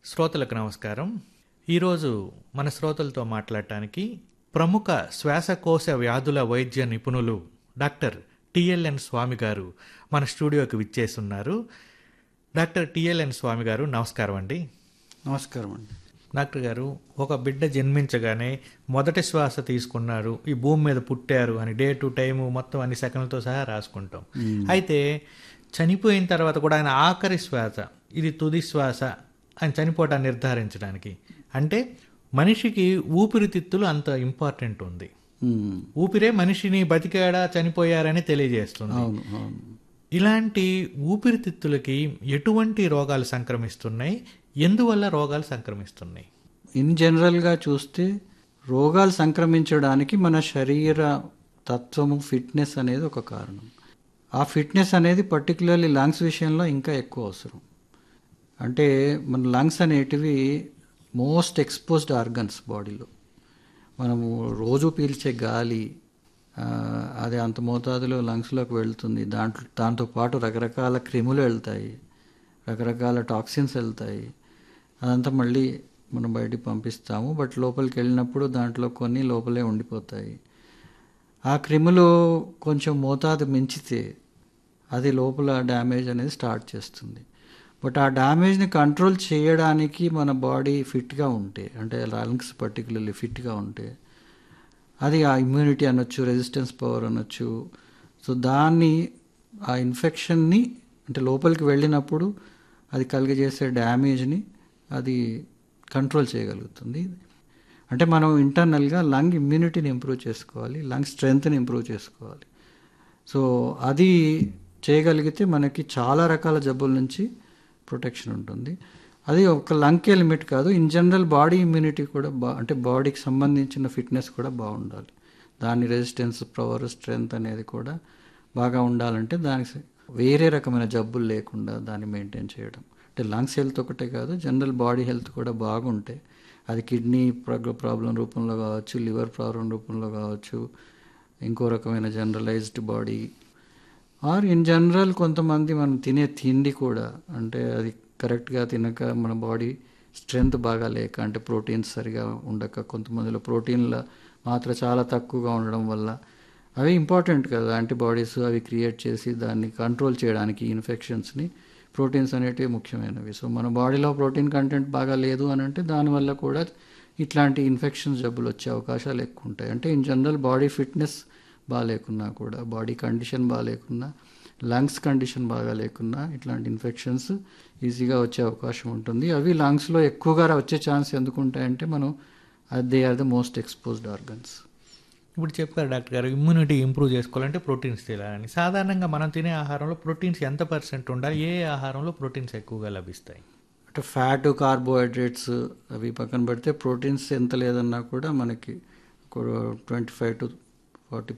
శ్రోతలకు నమస్కారం ఈరోజు మన శ్రోతలతో మాట్లాడటానికి ప్రముఖ శ్వాసకోశ వ్యాధుల వైద్య నిపుణులు డాక్టర్ టిఎల్ఎన్ స్వామి గారు మన స్టూడియోకి విచ్చేస్తున్నారు డాక్టర్ టిఎల్ఎన్ స్వామి గారు నమస్కారం అండి నమస్కారం అండి డాక్టర్ గారు ఒక బిడ్డ జన్మించగానే మొదటి శ్వాస తీసుకున్నారు ఈ భూమి మీద పుట్టారు అని డే టు టైము మొత్తం అన్ని సెకండ్లతో సహా రాసుకుంటాం అయితే చనిపోయిన తర్వాత కూడా ఆయన ఆఖరి శ్వాస ఇది తుది శ్వాస అని చనిపోవటాన్ని నిర్ధారించడానికి అంటే మనిషికి ఊపిరితిత్తులు అంత ఇంపార్టెంట్ ఉంది ఉమ్, ఊపిరే మనిషిని బతికాడా చనిపోయారని తెలియజేస్తుంది అవును అవును ఇలాంటి ఊపిరితిత్తులకి ఎటువంటి రోగాలు సంక్రమిస్తున్నాయి ఎందువల్ల రోగాలు సంక్రమిస్తున్నాయి ఇన్ జనరల్గా చూస్తే రోగాలు సంక్రమించడానికి మన శరీర తత్వము ఫిట్నెస్ అనేది ఒక కారణం ఆ ఫిట్నెస్ అనేది పర్టికులర్లీ లంగ్స్ విషయంలో ఇంకా ఎక్కువ అవసరం అంటే మన లంగ్స్ అనేటివి మోస్ట్ ఎక్స్పోజ్డ్ ఆర్గన్స్ బాడీలో మనము రోజు పీల్చే గాలి ఆ, అది అంత మోతాదులో లంగ్స్లోకి వెళ్తుంది దాంట్లో దాంతో పాటు రకరకాల క్రిములు వెళ్తాయి రకరకాల టాక్సిన్స్ వెళ్తాయి అదంతా మళ్ళీ మనం బయటికి పంపిస్తాము బట్ లోపలికి వెళ్ళినప్పుడు దాంట్లో కొన్ని లోపలే ఉండిపోతాయి ఆ క్రిములు కొంచెం మోతాదు మించితే అది లోపల డ్యామేజ్ అనేది స్టార్ట్ చేస్తుంది బట్ ఆ డ్యామేజ్ని కంట్రోల్ చేయడానికి మన బాడీ ఫిట్గా ఉంటే అంటే లంగ్స్ పర్టికులర్లీ ఫిట్గా ఉంటే అది ఆ ఇమ్యూనిటీ అనొచ్చు రెసిస్టెన్స్ పవర్ అనొచ్చు సో దాన్ని ఆ ఇన్ఫెక్షన్ని అంటే లోపలికి వెళ్ళినప్పుడు అది కలిగజేసే డ్యామేజ్ని అది కంట్రోల్ చేయగలుగుతుంది అంటే మనం ఇంటర్నల్గా లంగ్ ఇమ్యూనిటీని ఇంప్రూవ్ చేసుకోవాలి లంగ్ స్ట్రెంగ్త్ని ఇంప్రూవ్ చేసుకోవాలి సో అది చేయగలిగితే మనకి చాలా రకాల జబ్బుల నుంచి ప్రొటెక్షన్ ఉంటుంది అది ఒక లంకే లిమిట్ కాదు ఇన్ జనరల్ బాడీ ఇమ్యూనిటీ కూడా బా అంటే బాడీకి సంబంధించిన ఫిట్నెస్ కూడా బాగుండాలి దాని రెసిస్టెన్స్ పవర్ స్ట్రెంగ్త్ అనేది కూడా బాగా ఉండాలంటే దానికి వేరే రకమైన జబ్బులు లేకుండా దాన్ని మెయింటైన్ చేయడం అంటే లంగ్స్ హెల్త్ ఒకటే కాదు జనరల్ బాడీ హెల్త్ కూడా బాగుంటే అది కిడ్నీ ప్రాబ్లం రూపంలో కావచ్చు లివర్ ప్రాబ్లం రూపంలో కావచ్చు ఇంకో రకమైన generalized body or in general కొంతమంది మనం తినే తిండి కూడా అంటే అది కరెక్ట్గా తినక మన బాడీ స్ట్రెంగ్త్ బాగా లేక అంటే ప్రోటీన్స్ సరిగా ఉండక కొంతమందిలో ప్రోటీన్ల మాత్ర చాలా తక్కువగా ఉండడం వల్ల అవి ఇంపార్టెంట్ కదా యాంటీబాడీస్ అవి క్రియేట్ చేసి దాన్ని కంట్రోల్ చేయడానికి ఇన్ఫెక్షన్స్ని ప్రోటీన్స్ అనేటివి ముఖ్యమైనవి సో మన బాడీలో ప్రోటీన్ కంటెంట్ బాగా లేదు అని అంటే దానివల్ల కూడా ఇట్లాంటి ఇన్ఫెక్షన్స్ జబ్బులు వచ్చే అవకాశాలు ఎక్కువ ఉంటాయి అంటే ఇన్ జనరల్ బాడీ ఫిట్నెస్ బాగాలేకున్నా కూడా బాడీ కండిషన్ బాగాలేకున్నా లంగ్స్ కండిషన్ బాగా లేకున్నా ఇట్లాంటి ఇన్ఫెక్షన్స్ ఈజీగా వచ్చే అవకాశం ఉంటుంది అవి లంగ్స్లో ఎక్కువగా వచ్చే ఛాన్స్ ఎందుకు ఉంటాయంటే మనం they are the most exposed organs ఇప్పుడు చెప్పారు డాక్టర్ గారు ఇమ్యూనిటీ ఇంప్రూవ్ చేసుకోవాలంటే ప్రోటీన్స్ తినాలని సాధారణంగా మనం తినే ఆహారంలో ప్రోటీన్స్ ఎంత పర్సెంట్ ఉండాలి ఏ ఆహారంలో ప్రోటీన్స్ ఎక్కువగా లభిస్తాయి అంటే ఫ్యాట్ కార్బోహైడ్రేట్స్ అవి పక్కన పెడితే ప్రోటీన్స్ ఎంత లేదన్నా కూడా మనకి ట్వంటీ ఫైవ్ టు